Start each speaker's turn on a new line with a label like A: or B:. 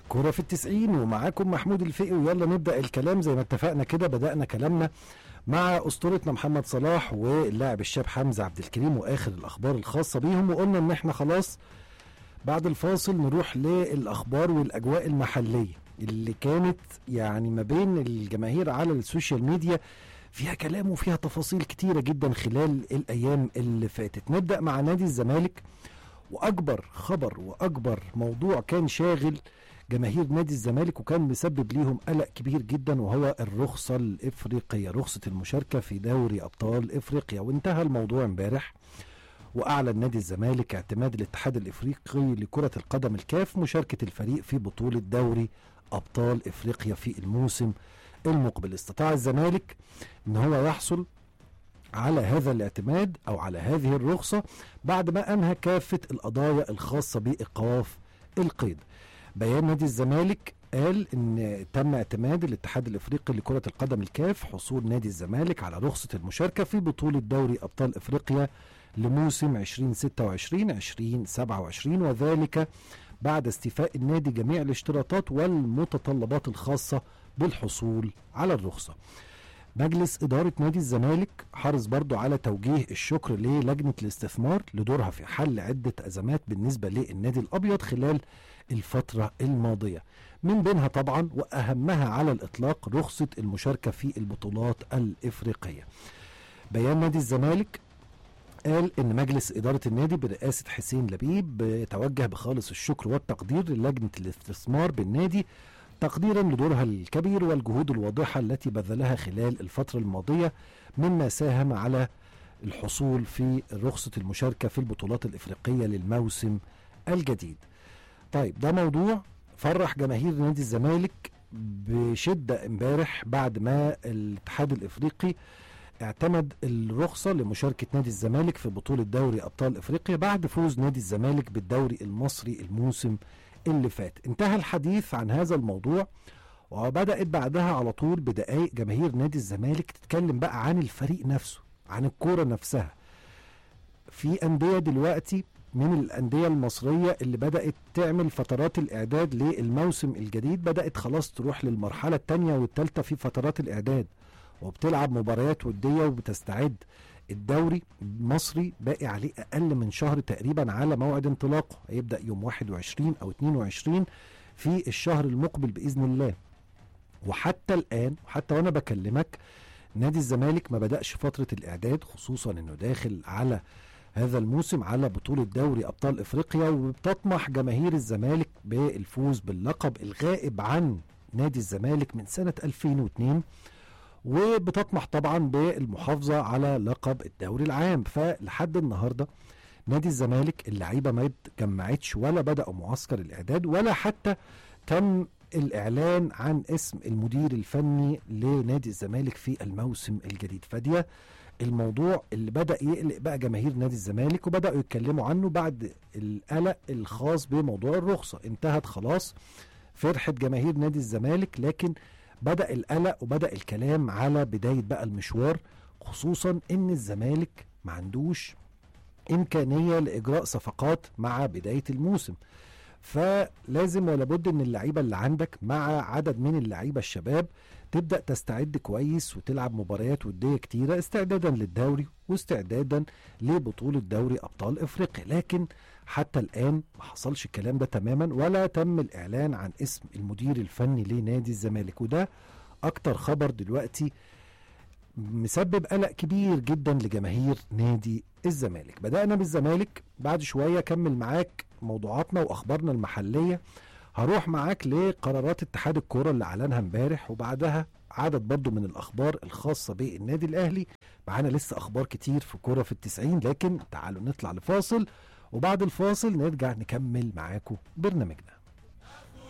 A: كرة في التسعين ومعاكم محمود الفقي ويلا نبدأ الكلام زي ما اتفقنا كده بدأنا كلامنا مع أسطورتنا محمد صلاح واللاعب الشاب حمزة عبد الكريم وآخر الأخبار الخاصة بيهم وقلنا إن إحنا خلاص بعد الفاصل نروح للأخبار والأجواء المحلية اللي كانت يعني ما بين الجماهير على السوشيال ميديا فيها كلام وفيها تفاصيل كتيرة جدا خلال الأيام اللي فاتت نبدأ مع نادي الزمالك واكبر خبر واكبر موضوع كان شاغل جماهير نادي الزمالك وكان مسبب ليهم قلق كبير جدا وهو الرخصه الافريقيه رخصه المشاركه في دوري ابطال افريقيا وانتهى الموضوع امبارح واعلن نادي الزمالك اعتماد الاتحاد الافريقي لكره القدم الكاف مشاركه الفريق في بطوله دوري ابطال افريقيا في الموسم المقبل استطاع الزمالك ان هو يحصل على هذا الاعتماد او على هذه الرخصه بعد ما انهى كافه القضايا الخاصه بايقاف القيد. بيان نادي الزمالك قال ان تم اعتماد الاتحاد الافريقي لكره القدم الكاف حصول نادي الزمالك على رخصه المشاركه في بطوله دوري ابطال افريقيا لموسم 2026 2027 وذلك بعد استيفاء النادي جميع الاشتراطات والمتطلبات الخاصه بالحصول على الرخصه. مجلس إدارة نادي الزمالك حرص برضو على توجيه الشكر للجنة الاستثمار لدورها في حل عدة أزمات بالنسبة للنادي الأبيض خلال الفترة الماضية من بينها طبعا وأهمها على الإطلاق رخصة المشاركة في البطولات الإفريقية بيان نادي الزمالك قال ان مجلس اداره النادي برئاسه حسين لبيب توجه بخالص الشكر والتقدير للجنه الاستثمار بالنادي تقديرا لدورها الكبير والجهود الواضحة التي بذلها خلال الفترة الماضية مما ساهم على الحصول في رخصة المشاركة في البطولات الإفريقية للموسم الجديد طيب ده موضوع فرح جماهير نادي الزمالك بشدة امبارح بعد ما الاتحاد الإفريقي اعتمد الرخصة لمشاركة نادي الزمالك في بطولة دوري أبطال إفريقيا بعد فوز نادي الزمالك بالدوري المصري الموسم اللي فات انتهى الحديث عن هذا الموضوع وبدأت بعدها على طول بدقائق جماهير نادي الزمالك تتكلم بقى عن الفريق نفسه عن الكورة نفسها في أندية دلوقتي من الأندية المصرية اللي بدأت تعمل فترات الإعداد للموسم الجديد بدأت خلاص تروح للمرحلة الثانية والثالثة في فترات الإعداد وبتلعب مباريات ودية وبتستعد الدوري المصري باقي عليه اقل من شهر تقريبا على موعد انطلاقه هيبدا يوم 21 او 22 في الشهر المقبل باذن الله وحتى الان وحتى وانا بكلمك نادي الزمالك ما بداش فتره الاعداد خصوصا انه داخل على هذا الموسم على بطولة دوري أبطال إفريقيا وبتطمح جماهير الزمالك بالفوز باللقب الغائب عن نادي الزمالك من سنة 2002 وبتطمح طبعا بالمحافظه على لقب الدوري العام فلحد النهارده نادي الزمالك اللعيبه ما اتجمعتش ولا بداوا معسكر الاعداد ولا حتى تم الاعلان عن اسم المدير الفني لنادي الزمالك في الموسم الجديد فدي الموضوع اللي بدا يقلق بقى جماهير نادي الزمالك وبداوا يتكلموا عنه بعد القلق الخاص بموضوع الرخصه انتهت خلاص فرحه جماهير نادي الزمالك لكن بدا القلق وبدا الكلام على بدايه بقى المشوار خصوصا ان الزمالك ما عندوش امكانيه لاجراء صفقات مع بدايه الموسم فلازم ولا بد ان اللعيبه اللي عندك مع عدد من اللعيبه الشباب تبدا تستعد كويس وتلعب مباريات وديه كتيره استعدادا للدوري واستعدادا لبطوله دوري ابطال افريقيا لكن حتى الان ما حصلش الكلام ده تماما ولا تم الاعلان عن اسم المدير الفني لنادي الزمالك وده اكتر خبر دلوقتي مسبب قلق كبير جدا لجماهير نادي الزمالك بدأنا بالزمالك بعد شوية كمل معاك موضوعاتنا وأخبارنا المحلية هروح معاك لقرارات اتحاد الكورة اللي أعلنها امبارح وبعدها عدد برضو من الأخبار الخاصة بالنادي الأهلي معانا لسه أخبار كتير في كورة في التسعين لكن تعالوا نطلع لفاصل وبعد الفاصل نرجع نكمل معاكم برنامجنا